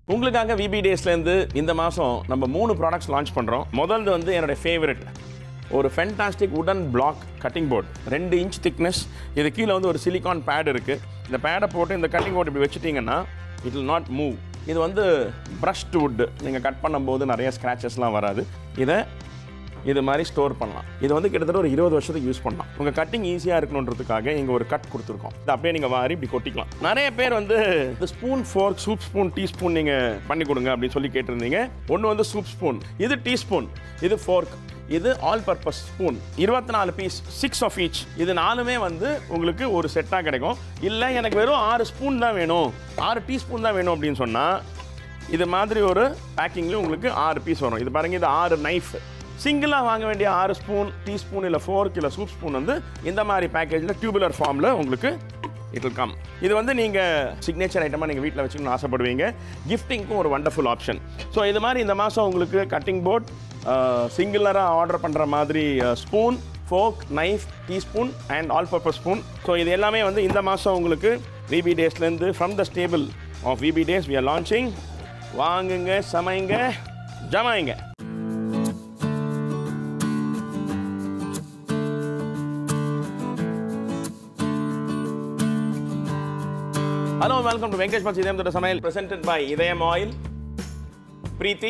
உங்களுக்காக விபி டேஸ்லேருந்து இந்த மாதம் நம்ம மூணு ப்ராடக்ட்ஸ் லான்ச் பண்ணுறோம் முதல்து வந்து என்னோட ஃபேவரட் ஒரு ஃபென்டாஸ்டிக் உடன் பிளாக் கட்டிங் போர்ட் ரெண்டு இன்ச் திக்னஸ் இது கீழே வந்து ஒரு சிலிகான் பேட் இருக்குது இந்த பேடை போட்டு இந்த கட்டிங் போர்ட் இப்படி வச்சுட்டிங்கன்னா இட் will நாட் மூவ் இது வந்து ப்ரஷ்டு wood நீங்கள் கட் பண்ணும்போது நிறைய ஸ்க்ராச்சஸ்லாம் வராது இதை இது மாதிரி ஸ்டோர் பண்ணலாம் இது வந்து கிட்டத்தட்ட ஒரு இருபது வருஷத்துக்கு யூஸ் பண்ணலாம் உங்கள் கட்டிங் ஈஸியாக இருக்கணுன்றதுக்காக இங்கே ஒரு கட் கொடுத்துருக்கோம் இது அப்படியே நீங்கள் வாரி இப்படி கொட்டிக்கலாம் நிறைய பேர் வந்து இந்த spoon fork soup spoon teaspoon நீங்கள் பண்ணி கொடுங்க அப்படின்னு சொல்லி கேட்டிருந்தீங்க ஒன்று வந்து சூப் ஸ்பூன் இது டீ ஸ்பூன் இது ஃபோர்க் இது ஆல் பர்பஸ் ஸ்பூன் இருபத்தி நாலு பீஸ் சிக்ஸ் ஆஃப் ஈச் இது நாலுமே வந்து உங்களுக்கு ஒரு செட்டாக கிடைக்கும் இல்லை எனக்கு வெறும் ஆறு ஸ்பூன் தான் வேணும் ஆறு டீஸ்பூன் தான் வேணும் அப்படின்னு சொன்னால் இது மாதிரி ஒரு பேக்கிங்லேயும் உங்களுக்கு ஆறு பீஸ் வரும் இது பாருங்க இது ஆறு நைஃப் சிங்கிளாக வாங்க வேண்டிய ஆறு ஸ்பூன் டீஸ்பூன் இல்லை ஃபோர்க் இல்லை சூப் ஸ்பூன் வந்து இந்த மாதிரி பேக்கேஜில் டியூபுலர் ஃபார்மில் உங்களுக்கு இட் will கம் இது வந்து நீங்கள் சிக்னேச்சர் ஐட்டமாக நீங்கள் வீட்டில் வச்சுக்கணும்னு ஆசைப்படுவீங்க கிஃப்டிங்க்கும் ஒரு வண்டர்ஃபுல் ஆப்ஷன் ஸோ இது மாதிரி இந்த மாதம் உங்களுக்கு கட்டிங் போர்ட் சிங்குலராக ஆர்டர் பண்ணுற மாதிரி spoon fork knife teaspoon and all purpose spoon so இது எல்லாமே வந்து இந்த மாதம் உங்களுக்கு விபி டேஸ்லேருந்து from the staple of V டேஸ் வி ஆர் லான்ச்சிங் வாங்குங்க சமைங்க ஜமாயிங்க ஹலோ வெல்கம் டு வெங்கடேஷ் பட்சி இதயம் தொட்ட சமையல் presented by Idhayam oil Preethi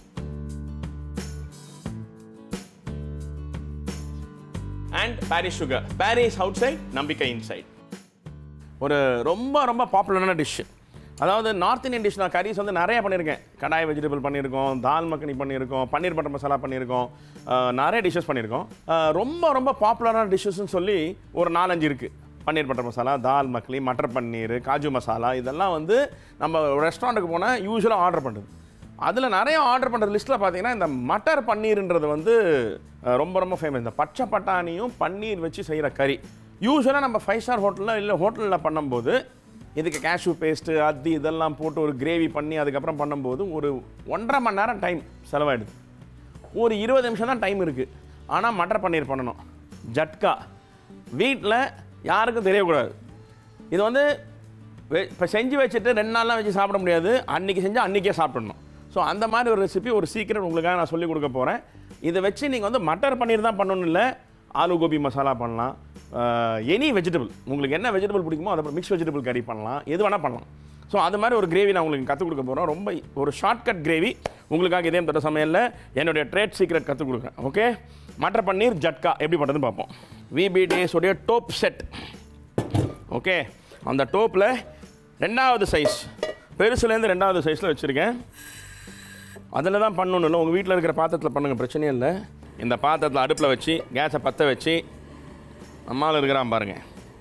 and Parrys sugar Parrys outside நம்பிக்கை இன்சைட் ஒரு ரொம்ப ரொம்ப பாப்புலரான டிஷ் அதாவது நார்த் இந்தியன் டிஷ் நான் கரீஸ் வந்து நிறைய பண்ணியிருக்கேன் கடாய் வெஜிடபிள் பண்ணியிருக்கோம் தால் மக்கனி பண்ணியிருக்கோம் பன்னீர் பட்டர் மசாலா பண்ணியிருக்கோம் அஹ், நிறைய டிஷ்ஷஸ் பண்ணியிருக்கோம் அஹ், ரொம்ப ரொம்ப பாப்புலரான டிஷ்ஷஸ்னு சொல்லி ஒரு நாலஞ்சு இருக்குது பன்னீர் பட்டர் மசாலா தால் மக்களி மட்டர் பன்னீர் காஜு மசாலா இதெல்லாம் வந்து நம்ம ரெஸ்டாரண்ட்டுக்கு போனால் யூஸ்வலாக ஆர்டர் பண்ணுறது அதில் நிறைய ஆர்டர் பண்ணுற லிஸ்ட்டில் பார்த்தீங்கன்னா இந்த மட்டர் பன்னீர்ன்றது வந்து அஹ், ரொம்ப ரொம்ப ஃபேமஸ் இந்த பச்சை பட்டாணியும் பன்னீர் வச்சு செய்கிற கறி யூஸ்வலாக நம்ம ஃபைவ் ஸ்டார் ஹோட்டலில் இல்லை ஹோட்டலில் பண்ணும்போது இதுக்கு கேஷ்யூ பேஸ்ட்டு அது இதெல்லாம் போட்டு ஒரு கிரேவி பண்ணி அதுக்கப்புறம் பண்ணும்போது ஒரு ஒன்றரை மணி நேரம் டைம் செலவாயிடுது ஒரு இருபது நிமிஷம் தான் டைம் இருக்குது ஆனால் மட்டர் பன்னீர் பண்ணணும் ஜட்கா வீட்டில் யாருக்கும் தெரியக்கூடாது இது வந்து இப்போ செஞ்சு வச்சுட்டு ரெண்டு நாள்லாம் வச்சு சாப்பிட முடியாது அன்றைக்கி செஞ்சால் அன்றைக்கே சாப்பிடணும் ஸோ அந்த மாதிரி ஒரு ரெசிபி ஒரு சீக்கிரம் உங்களுக்காக நான் சொல்லிக் கொடுக்க போகிறேன் இதை வச்சு நீங்கள் வந்து மட்டர் பன்னீர் தான் பண்ணணும் இல்லை ஆலு கோபி மசாலா பண்ணலாம் எனி வெஜிடபிள் உங்களுக்கு என்ன வெஜிடபிள் பிடிக்குமோ அதை மிக்ஸ் வெஜிடபிள் கறி பண்ணலாம் எது வேணால் பண்ணலாம் ஸோ அது மாதிரி ஒரு கிரேவி நான் உங்களுக்கு கற்றுக் கொடுக்க போகிறோம் ரொம்ப ஒரு ஷார்ட்கட் கிரேவி உங்களுக்காக இதயம் தொட்ட சமையலில் என்னுடைய ட்ரேட் சீக்ரெட் கற்றுக் கொடுக்குறேன் ஓகே மட்டர் பன்னீர் ஜட்கா எப்படி பண்ணுறதுன்னு பார்ப்போம் விபி டேஸோடைய டோப் செட் ஓகே அந்த டோப்பில் ரெண்டாவது சைஸ் பெருசுலேருந்து ரெண்டாவது சைஸில் வச்சுருக்கேன் அதில் தான் பண்ணணும் இல்லை உங்கள் வீட்டில் இருக்கிற பாத்திரத்தில் பண்ணுங்கள் பிரச்சனையே இல்லை இந்த பாத்திரத்தில் அடுப்பில் வச்சு கேஸை பற்ற வச்சு அம்மாவில் இருக்கிறான் பாருங்கள்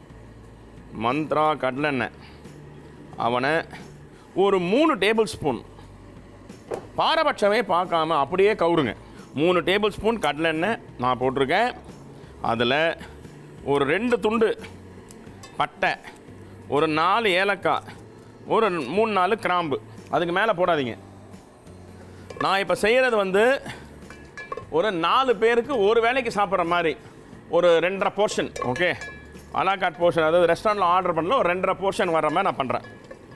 மந்த்ரா கடலெண்ணெய் அவனை ஒரு மூணு டேபிள் ஸ்பூன் பாரபட்சமே பார்க்காம அப்படியே கவுருங்க மூணு டேபிள் ஸ்பூன் கடலெண்ணெய் நான் போட்டிருக்கேன் அதில் ஒரு ரெண்டு துண்டு பட்டை ஒரு நாலு ஏலக்காய் ஒரு மூணு நாலு கிராம்பு அதுக்கு மேலே போடாதீங்க நான் இப்போ செய்கிறது வந்து ஒரு நாலு பேருக்கு ஒரு வேளைக்கு சாப்பிட்ற மாதிரி ஒரு ரெண்டரை போர்ஷன் ஓகே அலாகாட் போர்ஷன் அதாவது ரெஸ்டாரண்ட்டில் ஆர்டர் பண்ணல ஒரு ரெண்டரை போர்ஷன் வர மாதிரி நான் பண்ணுறேன்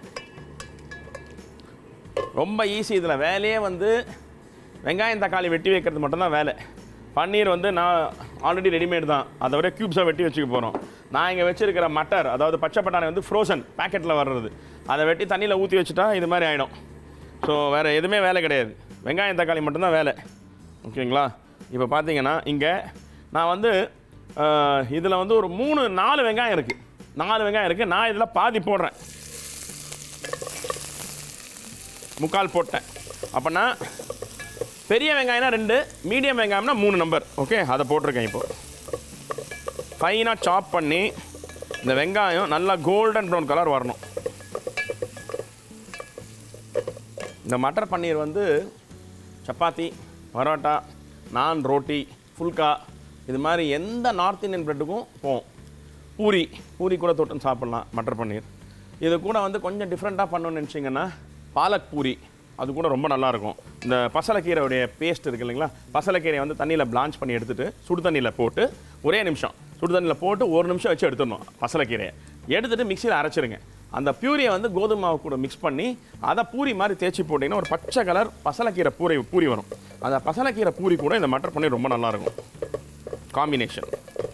ரொம்ப ஈஸி இதில் வேலையே வந்து வெங்காயம் தக்காளி வெட்டி வைக்கிறது மட்டும்தான் வேலை பன்னீர் வந்து நான் ஆல்ரெடி ரெடிமேட் தான் அதை விட க்யூப்ஸாக வெட்டி வச்சுக்க போகிறோம் நான் இங்கே வச்சிருக்கிற மட்டர் அதாவது பச்சை பட்டாணி வந்து ஃப்ரோசன் பேக்கெட்டில் வர்றது அதை வெட்டி தண்ணியில் ஊற்றி வச்சுட்டா இது மாதிரி ஆகிடும் ஸோ வேறு எதுவுமே வேலை கிடையாது வெங்காயம் தக்காளி மட்டும்தான் வேலை ஓகேங்களா இப்போ பார்த்தீங்கன்னா இங்கே நான் வந்து இதில் வந்து ஒரு மூணு நாலு வெங்காயம் இருக்குது நாலு வெங்காயம் இருக்குது நான் இதில் பாதி போடுறேன் முக்கால் போட்டேன் அப்போனா பெரிய வெங்காயம்னா ரெண்டு மீடியம் வெங்காயம்னா மூணு நம்பர் ஓகே அதை போட்டிருக்கேன் இப்போ ஃபைனாக சாப் பண்ணி இந்த வெங்காயம் நல்லா கோல்டன் ப்ரௌன் கலர் வரணும் இந்த மட்டர் பன்னீர் வந்து சப்பாத்தி பரோட்டா நான் ரோட்டி ஃபுல்கா இது மாதிரி எந்த நார்த் இந்தியன் ப்ரெட்டுக்கும் போகும் பூரி பூரி கூட தொட்டுன்னு சாப்பிட்லாம் மட்டர் பன்னீர் இது கூட வந்து கொஞ்சம் டிஃப்ரெண்ட்டாக பண்ணணும்னு நினச்சிங்கன்னா பாலக் பூரி அது கூட ரொம்ப நல்லாயிருக்கும் இந்த பசலைக்கீரையுடைய பேஸ்ட் இருக்கு இல்லைங்களா பசலைக்கீரையை வந்து தண்ணியில் பிளான்ச் பண்ணி எடுத்துட்டு சுடு தண்ணியில் போட்டு ஒரே நிமிஷம் சுடு தண்ணியில் போட்டு ஒரு நிமிஷம் வச்சு எடுத்துடணும் பசலைக்கீரையை எடுத்துட்டு மிக்சியில் அரைச்சிருங்க அந்த பியூரியை வந்து கோதுமை மாவு கூட மிக்ஸ் பண்ணி அதை பூரி மாதிரி தேய்ச்சி போட்டிங்கன்னா ஒரு பச்சை கலர் பசலைக்கீரை பூரி பூரி வரும் அந்த பசலைக்கீரை பூரி கூட இந்த மட்டர் பன்னீர் ரொம்ப நல்லாயிருக்கும் காம்பினேஷன்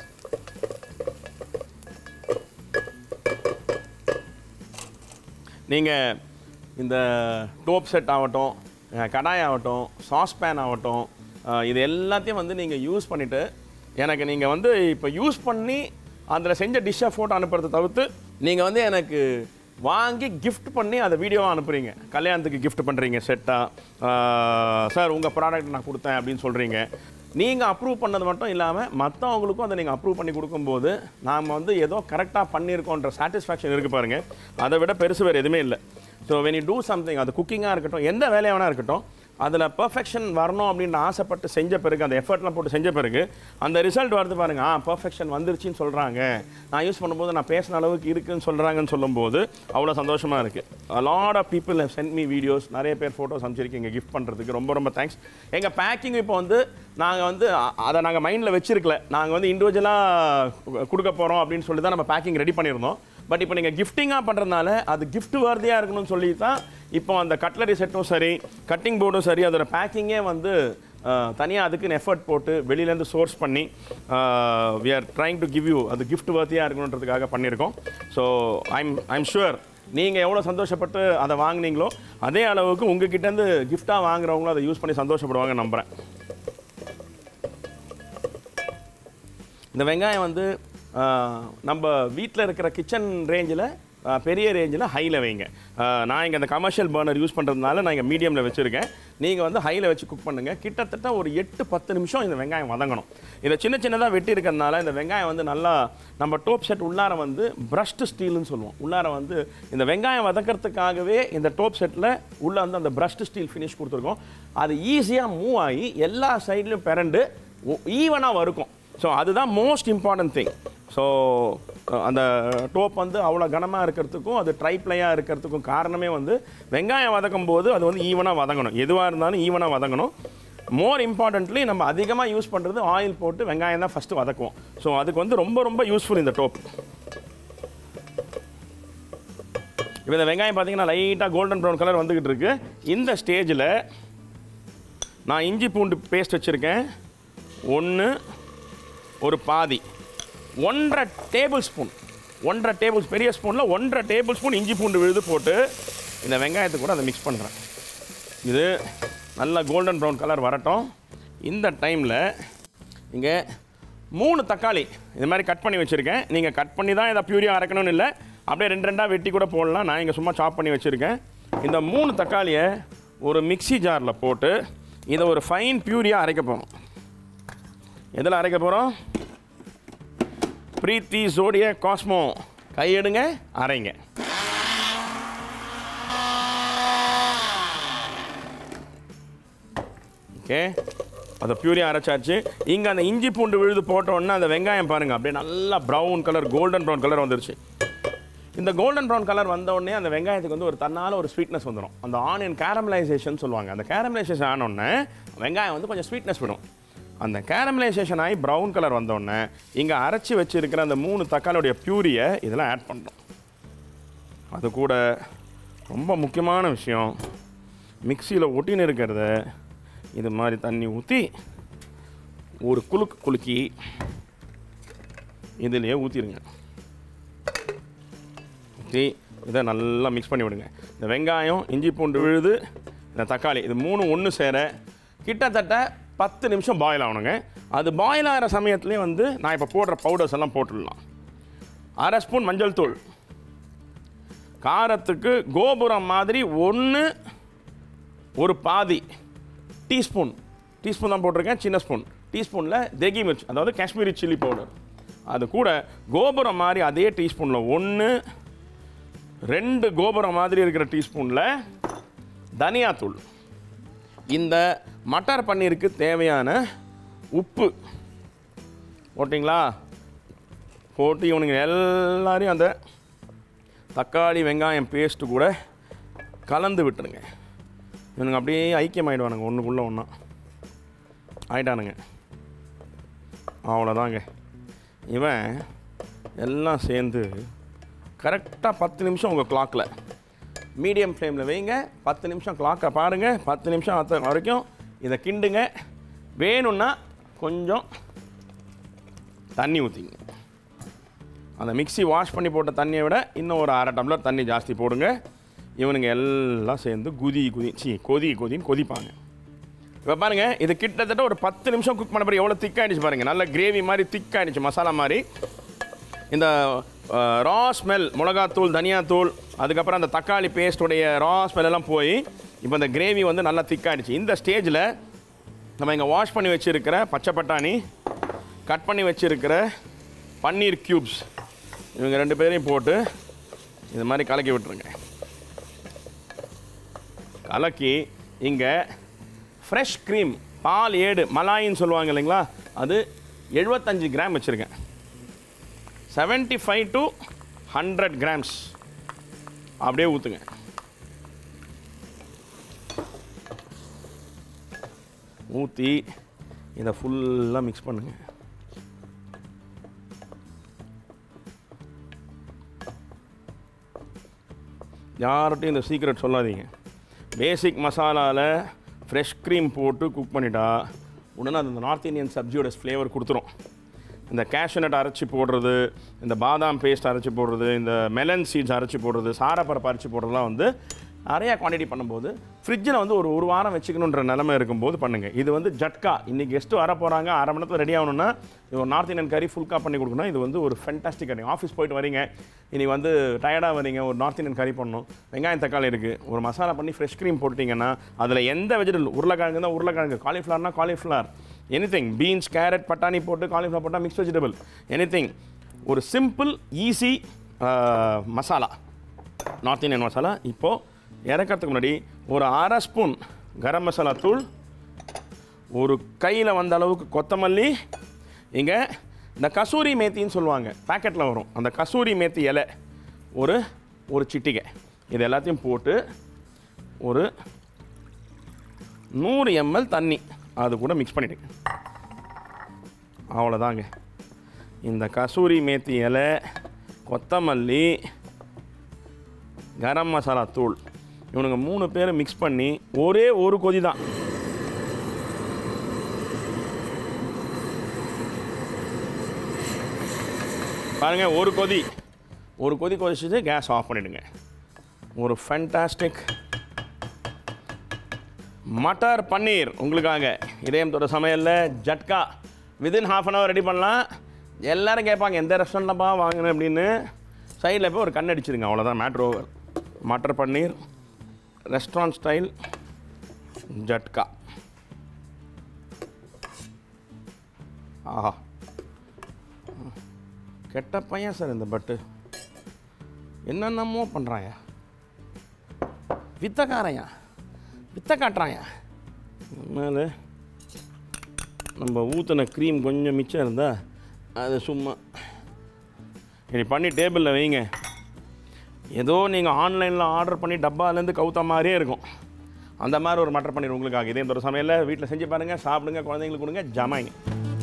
நீங்கள் இந்த டோப் செட் ஆகட்டும் அஹ், கடாய் ஆகட்டும் சாஸ் பேன் ஆகட்டும் அஹ், இது எல்லாத்தையும் வந்து நீங்கள் யூஸ் பண்ணிவிட்டு எனக்கு நீங்கள் வந்து இப்போ யூஸ் பண்ணி அதில் செஞ்ச டிஷ்ஷை ஃபோட்டோ அனுப்புறதை தவிர்த்து நீங்கள் வந்து எனக்கு வாங்கி gift பண்ணி அதை வீடியோவாக அனுப்புறீங்க கல்யாணத்துக்கு gift பண்ணுறீங்க செட்டாக சார் உங்கள் ப்ராடக்ட் நான் கொடுத்தேன் அப்படின்னு சொல்கிறீங்க நீங்கள் அப்ரூவ் பண்ணது மட்டும் இல்லாமல் மற்றவங்களுக்கும் அதை நீங்கள் அப்ரூவ் பண்ணி கொடுக்கும்போது நாம் வந்து ஏதோ கரெக்டாக பண்ணியிருக்கோன்ற சாட்டிஸ்ஃபேக்ஷன் இருக்குது பாருங்கள் அதை விட பெருசு வேறு எதுவுமே இல்லை so when you do something அது குக்கிங்காக இருக்கட்டும் எந்த வேலையாக வேணா இருக்கட்டும் அதில் பர்ஃபெக்ஷன் வரணும் அப்படின்னு ஆசைப்பட்டு செஞ்ச பிறகு அந்த எஃபர்ட்லாம் போட்டு செஞ்ச பிறகு அந்த ரிசல்ட் வருது பாருங்க ஆ பர்ஃபெக்ஷன் வந்துருச்சுன்னு சொல்கிறாங்க நான் யூஸ் பண்ணும்போது நான் பேசின அளவுக்கு இருக்குன்னு சொல்கிறாங்கன்னு சொல்லும்போது அவ்வளோ சந்தோஷமாக இருக்குது lot of people have sent me videos நிறைய பேர் ஃபோட்டோஸ் அனுப்பிச்சிருக்கீங்க கிஃப்ட் பண்ணுறதுக்கு ரொம்ப ரொம்ப தேங்க்ஸ் எங்கள் பேக்கிங் இப்போ வந்து நாங்கள் வந்து அ- அதை நாங்கள் மைண்டில் வச்சிருக்கல நாங்கள் வந்து இண்டிவிஜுவலாக கொடுக்க போகிறோம் அப்படின்னு சொல்லி தான் நம்ம பேக்கிங் ரெடி பண்ணியிருந்தோம் பட் இப்போ நீங்கள் கிஃப்டிங்காக பண்ணுறதுனால அது gift worthy-ஆ இருக்கணும்னு சொல்லி தான் இப்போ அந்த கட்லரி செட்டும் சரி கட்டிங் போர்டும் சரி அதோட பேக்கிங்கே வந்து தனியாக அதுக்குன்னு எஃபர்ட் போட்டு வெளியிலேருந்து சோர்ஸ் பண்ணி we are trying to give you அது gift worthy-ஆ இருக்கணுன்றதுக்காக பண்ணியிருக்கோம் ஸோ ஐம் ஐம் ஷுவர் நீங்கள் எவ்வளோ சந்தோஷப்பட்டு அதை வாங்குனீங்களோ அதே அளவுக்கு உங்ககிட்டேருந்து கிஃப்டாக வாங்குறவங்களும் அதை யூஸ் பண்ணி சந்தோஷப்படுவாங்க நம்புகிறேன் இந்த வெங்காயம் வந்து ஆஹ், நம்ம வீட்டில் இருக்கிற கிச்சன் ரேஞ்சில் பெரிய ரேஞ்சில் ஹையில் வைங்க ஆஹ், நான் இங்கே அந்த கமர்ஷியல் பர்னர் யூஸ் பண்ணுறதுனால நான் இங்கே மீடியமில் வச்சுருக்கேன் நீங்கள் வந்து ஹையில் வச்சு குக் பண்ணுங்கள் கிட்டத்தட்ட ஒரு எட்டு பத்து நிமிஷம் இந்த வெங்காயம் வதங்கணும் இதை சின்ன சின்னதாக வெட்டி இருக்கிறதுனால இந்த வெங்காயம் வந்து நல்லா நம்ம டோப் செட் உள்ளார வந்து பிரஷ்டு ஸ்டீல்னு சொல்லுவோம் உள்ளார வந்து இந்த வெங்காயம் வதக்கிறதுக்காகவே இந்த டோப் செட்டில் உள்ள வந்து அந்த பிரஷ்டு ஸ்டீல் ஃபினிஷ் கொடுத்துருக்கோம் அது ஈஸியாக மூவ் ஆகி எல்லா சைட்லையும் பிறண்டு ஈவனாக வறுக்கும் ஸோ அதுதான் மோஸ்ட் இம்பார்ட்டன்ட் திங் ஸோ அந்த டோப் வந்து அவ்வளோ கனமாக இருக்கிறதுக்கும் அது ட்ரைப்ளையாக இருக்கிறதுக்கும் காரணமே வந்து வெங்காயம் வதக்கும் போது அது வந்து ஈவனாக வதங்கணும் எதுவாக இருந்தாலும் ஈவனாக வதங்கணும் மோர் இம்பார்ட்டன்ட்லி நம்ம அதிகமாக யூஸ் பண்ணுறது ஆயில் போட்டு வெங்காயம் தான் ஃபஸ்ட்டு வதக்குவோம் ஸோ அதுக்கு வந்து ரொம்ப ரொம்ப யூஸ்ஃபுல் இந்த டோப் இப்போ இந்த வெங்காயம் பார்த்தீங்கன்னா லைட்டாக கோல்டன் ப்ரௌன் கலர் வந்துக்கிட்டு இருக்கு இந்த ஸ்டேஜில் நான் இஞ்சி பூண்டு பேஸ்ட் வச்சுருக்கேன் ஒன்று ஒரு பாதி ஒன்றரை டேபிள் ஸ்பூன் ஒன்றரை டேபிள் பெரிய ஸ்பூனில் ஒன்றரை டேபிள் ஸ்பூன் இஞ்சி பூண்டு விழுது போட்டு இந்த வெங்காயத்தை கூட அதை மிக்ஸ் பண்ணுறேன் இது நல்லா கோல்டன் ப்ரௌன் கலர் வரட்டும் இந்த டைமில் இங்கே மூணு தக்காளி இது மாதிரி கட் பண்ணி வச்சுருக்கேன் நீங்கள் கட் பண்ணி தான் இதை பியூரியாக அரைக்கணும்னு இல்லை அப்படியே ரெண்டு ரெண்டாக வெட்டி கூட போடலாம் நான் இங்கே சும்மா சாப் பண்ணி வச்சுருக்கேன் இந்த மூணு தக்காளியை ஒரு மிக்ஸி ஜாரில் போட்டு இதை ஒரு ஃபைன் பியூரியாக அரைக்க போகிறோம் எதில் அரைக்க போகிறோம் பிரீத்தி ஜோடிய காஸ்மோ கையெடுங்க அரைங்க ஓகே அதை பியூரியாக அரைச்சாச்சு இங்கே அந்த இஞ்சி பூண்டு விழுது போட்ட உடனே அந்த வெங்காயம் பாருங்கள் அப்படியே நல்லா brown colour golden brown colour வந்துருச்சு இந்த கோல்டன் ப்ரௌன் கலர் வந்த உடனே அந்த வெங்காயத்துக்கு வந்து ஒரு தன்னால் ஒரு ஸ்வீட்னஸ் வந்துடும் அந்த ஆனியன் கேரமலைசேஷன் சொல்லுவாங்க அந்த கேரமலைசேஷன் ஆன உடனே வெங்காயம் வந்து கொஞ்சம் ஸ்வீட்னஸ் விடும் அந்த கேரமலைசேஷன் ஆகி ப்ரௌன் கலர் வந்த உடனே இங்கே அரைச்சி வச்சிருக்கிற அந்த மூணு தக்காளியோடைய பியூரியை இதெல்லாம் ஆட் பண்ணுறோம் அது கூட ரொம்ப முக்கியமான விஷயம் மிக்சியில் ஒட்டின்னு இருக்கிறத இது மாதிரி தண்ணி ஊற்றி ஒரு குலுக்கு குலுக்கி இதுலேயே ஊற்றிடுங்க ஊற்றி இதை நல்லா மிக்ஸ் பண்ணி விடுங்க இந்த வெங்காயம் இஞ்சி பூண்டு விழுது இந்த தக்காளி இது மூணு ஒன்று சேர கிட்டத்தட்ட பத்து நிமிஷம் பாயில் ஆகணுங்க அது பாயில் ஆகிற சமயத்துலேயே வந்து நான் இப்போ போடுற பவுடர்ஸ் எல்லாம் போட்டுடலாம் அரை ஸ்பூன் மஞ்சள் தூள் காரத்துக்கு கோபுரம் மாதிரி ஒன்று ஒரு பாதி டீஸ்பூன் டீஸ்பூன் தான் போட்டிருக்கேன் சின்ன ஸ்பூன் டீஸ்பூனில் தெகி மிர்ச் அதாவது காஷ்மீரி சில்லி பவுடர் அது கூட கோபுரம் மாதிரி அதே டீஸ்பூனில் ஒன்று ரெண்டு கோபுரம் மாதிரி இருக்கிற டீஸ்பூனில் தனியாத்தூள் இந்த மட்டர் பன்னீருக்கு தேவையான உப்பு போட்டிங்களா போட்டு இவனுங்க எல்லாரையும் அந்த தக்காளி வெங்காயம் பேஸ்ட்டு கூட கலந்து விட்டுருங்க இவனுங்க அப்படியே ஐக்கியமாயிடுவானுங்க ஒன்றுக்குள்ளே ஒன்றா ஆயிட்டானுங்க அவ்வளோதாங்க இவன் எல்லாம் சேர்ந்து கரெக்டாக பத்து நிமிஷம் உங்கள் கிளாக்கில் மீடியம் ஃப்ளேமில் வைங்க பத்து நிமிஷம் கிளாக்கை பாருங்கள் பத்து நிமிஷம் ஆத்த வரைக்கும் இதை கிண்டுங்க வேணும்னா கொஞ்சம் தண்ணி ஊற்றிங்க அந்த மிக்ஸி வாஷ் பண்ணி போட்ட தண்ணியை விட இன்னும் ஒரு அரை டம்ளர் தண்ணி ஜாஸ்தி போடுங்க இவனுங்க எல்லாம் சேர்ந்து குதி குதி சி கொதி கொதின்னு கொதிப்பாங்க இப்போ பாருங்கள் இது கிட்டத்தட்ட ஒரு பத்து நிமிஷம் குக் பண்ண பிறகு எவ்வளோ திக்காகிடுச்சு பாருங்கள் நல்ல கிரேவி மாதிரி திக்காகிடுச்சு மசாலா மாதிரி இந்த ரா ஸ்மெல் மிளகாத்தூள் தனியாத்தூள் அதுக்கப்புறம் அந்த தக்காளி பேஸ்ட்டுடைய ரா ஸ்மெல் எல்லாம் போய் இப்போ இந்த கிரேவி வந்து நல்லா திக்காகிடுச்சு இந்த ஸ்டேஜில் நம்ம இங்கே வாஷ் பண்ணி வச்சுருக்கிற பச்சை பட்டாணி கட் பண்ணி வச்சுருக்கிற பன்னீர் க்யூப்ஸ் இவங்க ரெண்டு பேரையும் போட்டு இது மாதிரி கலக்கி விட்டுருங்க கலக்கி இங்கே ஃப்ரெஷ் க்ரீம் பால் ஏடு மலாயின்னு சொல்லுவாங்க இல்லைங்களா அது எழுபத்தஞ்சு கிராம் வச்சுருக்கேன் seventy five to hundred grams அப்படியே ஊற்றுங்க ஊற்றி இதை ஃபுல்லாக மிக்ஸ் பண்ணுங்கள் யார்கிட்டையும் இந்த சீக்ரெட் சொல்லாதீங்க பேசிக் மசாலாவில் ஃப்ரெஷ் க்ரீம் போட்டு குக் பண்ணிட்டா உடனே அது இந்த நார்த் இந்தியன் சப்ஜியோட ஃப்ளேவர் கொடுத்துரும் இந்த கேஷ்நட் அரைச்சி போடுறது இந்த பாதாம் பேஸ்ட் அரைச்சி போடுறது இந்த மெலன் சீட்ஸ் அரைச்சி போடுறது சாரப்பரப்பு அரைச்சி போடுறதுலாம் வந்து நிறையா குவான்டிட்டி பண்ணும்போது ஃப்ரிட்ஜில் வந்து ஒரு ஒரு வாரம் வச்சுக்கணுன்ற நிலைமை இருக்கும்போது பண்ணுங்கள் இது வந்து ஜட்கா இன்றைக்கி கெஸ்ட்டு வர போகிறாங்க அரை மணி நேரத்தில் ரெடி ஆகணும்னா இது ஒரு நார்த் இந்தியன் கறி ஃபுல்கா பண்ணி கொடுக்கணும் இது வந்து ஒரு ஃபென்டாஸ்டிக் கறி ஆஃபீஸ் போயிட்டு வரீங்க இனி வந்து டயர்டாக வரீங்க ஒரு நார்த் இந்தியன் கறி பண்ணணும் வெங்காயம் தக்காளி இருக்குது ஒரு மசாலா பண்ணி ஃப்ரெஷ் க்ரீம் போட்டிங்கன்னா அதில் எந்த வெஜிடபிள் உருளைக்கிழங்கு தான் உருளைக்கிழங்கு காலிஃப்ளவர்னா காலிஃப்ளவர் எனிதிங் பீன்ஸ் கேரட் பட்டாணி போட்டு காலிஃப்ளவர் போட்டால் மிக்ஸ் வெஜிடபிள் எனிதிங் ஒரு simple easy masala north Indian masala இப்போது இறக்கிறதுக்கு முன்னாடி ஒரு அரை ஸ்பூன் கரம் மசாலா தூள் ஒரு கையில் வந்த அளவுக்கு கொத்தமல்லி இங்கே இந்த கசூரி மேத்தின்னு சொல்லுவாங்க பேக்கெட்டில் வரும் அந்த கசூரி மேத்தி இலை ஒரு ஒரு சிட்டிகை இது எல்லாத்தையும் போட்டு ஒரு நூறு எம்எல் தண்ணி அது கூட மிக்ஸ் பண்ணிவிடுங்க அவ்வளோதாங்க இந்த கசூரி மேத்தி இலை கொத்தமல்லி கரம் மசாலா தூள் இவனுங்க மூணு பேரை மிக்ஸ் பண்ணி ஒரே ஒரு கொதி தான் பாருங்க ஒரு கொதி ஒரு கொதி கொதிச்சுட்டு கேஸ் ஆஃப் பண்ணிடுங்க ஒரு ஃபேண்டாஸ்டிக் மட்டர் பன்னீர் உங்களுக்காக இதயம் தொட சமையலில் ஜட்கா within half an hour ready பண்ணலாம் எல்லாரும் கேட்பாங்க எந்த ரெஸ்டாரண்ட்லப்பா வாங்கினேன் அப்படின்னு சைடில் போய் ஒரு கண் அடிச்சிருங்க அவ்வளோதான் மேட்ரு over matar paneer restaurant style ஜட்கா ஆஹா கெட்ட பையன் சார் இந்த பட்டு என்னென்னமோ பண்ணுறாயா வித்தக்காரையா வித்த காட்டுறாயா மேலே நம்ம ஊற்றின க்ரீம் கொஞ்சம் மிச்சம் இருந்தால் அது சும்மா இப்படி பண்ணி டேபிளில் வைங்க ஏதோ நீங்கள் ஆன்லைனில் ஆர்டர் பண்ணி டப்பாலேருந்து கவுத்த மாதிரியே இருக்கும் அந்த மாதிரி ஒரு மட்டர் பன்னீர் உங்களுக்காக இதே இந்த ஒரு சமையலில் வீட்டில் செஞ்சு பாருங்கள் சாப்பிடுங்க குழந்தைங்களுக்கு கொடுங்க ஜமாயிங்க